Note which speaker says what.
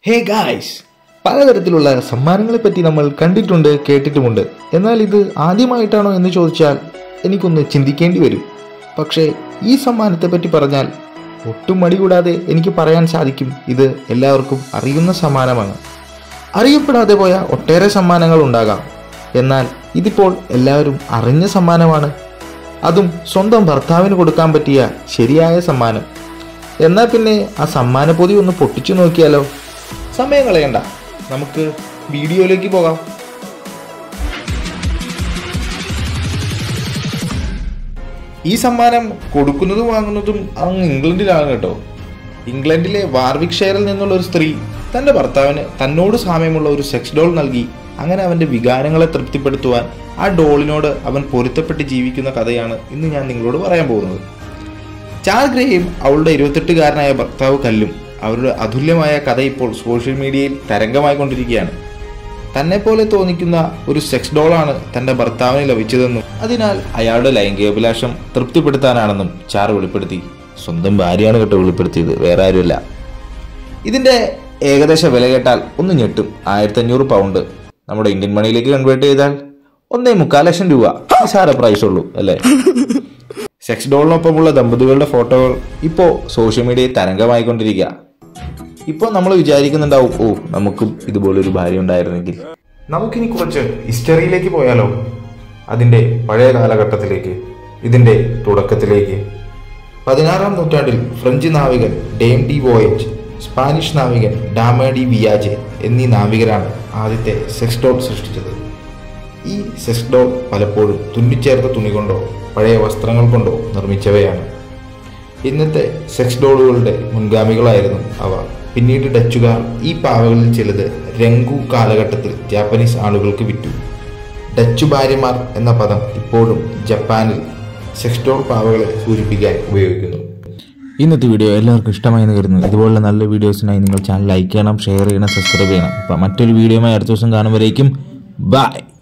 Speaker 1: hey guys പലതരത്തിലുള്ള സമ്മാനങ്ങളെ പറ്റി നമ്മൾ കണ്ടിട്ടുണ്ട് കേട്ടിട്ടുമുണ്ട് എന്നാൽ ഇത് ആദ്യമായിട്ടാണോ എന്ന് ചോദിച്ചാൽ എനിക്കൊന്ന് ചിന്തിക്കേണ്ടി വരും പക്ഷേ ഈ സമ്മാനത്തെ പറ്റി പറഞ്ഞാൽ ഒട്ടും മടി കൂടാതെ എനിക്ക് പറയാൻ സാധിക്കും ഇത് എല്ലാവർക്കും അറിയുന്ന സമ്മാനമാണ് അറിയപ്പെടാതെ പോയ ഒട്ടേറെ സമ്മാനങ്ങൾ ഉണ്ടാകാം എന്നാൽ ഇതിപ്പോൾ എല്ലാവരും അറിഞ്ഞ സമ്മാനമാണ് അതും സ്വന്തം ഭർത്താവിന് കൊടുക്കാൻ പറ്റിയ ശരിയായ സമ്മാനം എന്നാൽ പിന്നെ ആ സമ്മാന പൊതി ഒന്ന് പൊട്ടിച്ചു നോക്കിയാലോ സമയം കളയണ്ട നമുക്ക് വീഡിയോയിലേക്ക് പോകാം ഈ സമ്മാനം കൊടുക്കുന്നതും വാങ്ങുന്നതും അങ്ങ് ഇംഗ്ലണ്ടിലാണ് കേട്ടോ ഇംഗ്ലണ്ടിലെ വാർവിക് ഷെയറിൽ നിന്നുള്ള ഒരു സ്ത്രീ തന്റെ ഭർത്താവിന് തന്നോട് സാമ്യമുള്ള ഒരു സെക്സ് ഡോൾ നൽകി അങ്ങനെ അവന്റെ വികാരങ്ങളെ തൃപ്തിപ്പെടുത്തുവാൻ ആ ഡോളിനോട് അവൻ പൊരുത്തപ്പെട്ട് ജീവിക്കുന്ന കഥയാണ് ഇന്ന് ഞാൻ നിങ്ങളോട് പറയാൻ പോകുന്നത് ചാൾ ഗ്രേയും അവളുടെ ഇരുപത്തെട്ടുകാരനായ ഭർത്താവ് കല്ലും അവരുടെ അതുല്യമായ കഥ ഇപ്പോൾ സോഷ്യൽ മീഡിയയിൽ തരംഗമായിക്കൊണ്ടിരിക്കുകയാണ് തന്നെ പോലെ തോന്നിക്കുന്ന ഒരു സെക്സ് ഡോളാണ് തന്റെ ഭർത്താവിന് ലഭിച്ചതെന്നും അതിനാൽ അയാളുടെ ലൈംഗികാഭിലാഷം തൃപ്തിപ്പെടുത്താനാണെന്നും ചാർ വെളിപ്പെടുത്തി സ്വന്തം ഭാര്യയാണ് കേട്ടോ വെളിപ്പെടുത്തിയത് വേറെ ആരുമല്ല ഇതിന്റെ ഏകദേശ വില കേട്ടാൽ ഒന്ന് ഞെട്ടും ആയിരത്തി അഞ്ഞൂറ് പൗണ്ട് നമ്മുടെ ഇന്ത്യൻ മണിയിലേക്ക് കൺവേർട്ട് ചെയ്താൽ ഒന്നേ മുക്കാൽ ലക്ഷം രൂപ നിസാര പ്രൈസ് ഉള്ളൂ അല്ലേ സെക്സ് ഡോളിനൊപ്പമുള്ള ദമ്പതികളുടെ ഫോട്ടോകൾ ഇപ്പോൾ സോഷ്യൽ മീഡിയയിൽ തരംഗമായിക്കൊണ്ടിരിക്കുക ഇപ്പോൾ നമ്മൾ വിചാരിക്കുന്നുണ്ടാവും ഓ നമുക്കും ഇതുപോലൊരു ഭാര്യ ഉണ്ടായിരുന്നെങ്കിൽ നമുക്കിനി കുറച്ച് ഹിസ്റ്ററിയിലേക്ക് പോയാലോ അതിൻ്റെ പഴയ കാലഘട്ടത്തിലേക്ക് ഇതിൻ്റെ തുടക്കത്തിലേക്ക് പതിനാറാം നൂറ്റാണ്ടിൽ ഫ്രഞ്ച് നാവികൻ ഡേം ഡി വോയജ് സ്പാനിഷ് നാവികൻ ഡാമ ഡി വിയാജെ എന്നീ നാവികരാണ് ആദ്യത്തെ സെക്സ് ഡോൾ സൃഷ്ടിച്ചത് ഈ സെക്സ് ഡോൾ പലപ്പോഴും തുന്നിച്ചേർത്ത തുണി കൊണ്ടോ പഴയ വസ്ത്രങ്ങൾ കൊണ്ടോ നിർമ്മിച്ചവയാണ് ഇന്നത്തെ സെക്സ് ഡോളുകളുടെ മുൻഗാമികളായിരുന്നു അവ പിന്നീട് ഡച്ചുകാർ ഈ പാവകളിൽ ചിലത് രംഗു കാലഘട്ടത്തിൽ ജാപ്പനീസ് ആളുകൾക്ക് വിറ്റു ഡച്ചു ഭാര്യമാർ എന്ന പദം ഇപ്പോഴും ജപ്പാനിൽ സെക്സ് ഡോൾ പാവകളെ സൂചിപ്പിക്കാൻ ഉപയോഗിക്കുന്നു
Speaker 2: ഇന്നത്തെ വീഡിയോ എല്ലാവർക്കും ഇഷ്ടമായി എന്ന് കരുതുന്നു ഇതുപോലുള്ള നല്ല വീഡിയോസിനായി നിങ്ങൾ ചാനൽ ലൈക്ക് ചെയ്യണം ഷെയർ ചെയ്യണം സബ്സ്ക്രൈബ് ചെയ്യണം അപ്പം മറ്റൊരു വീഡിയോയുമായി അടുത്ത ദിവസം കാണുമ്പോഴേക്കും ബൈ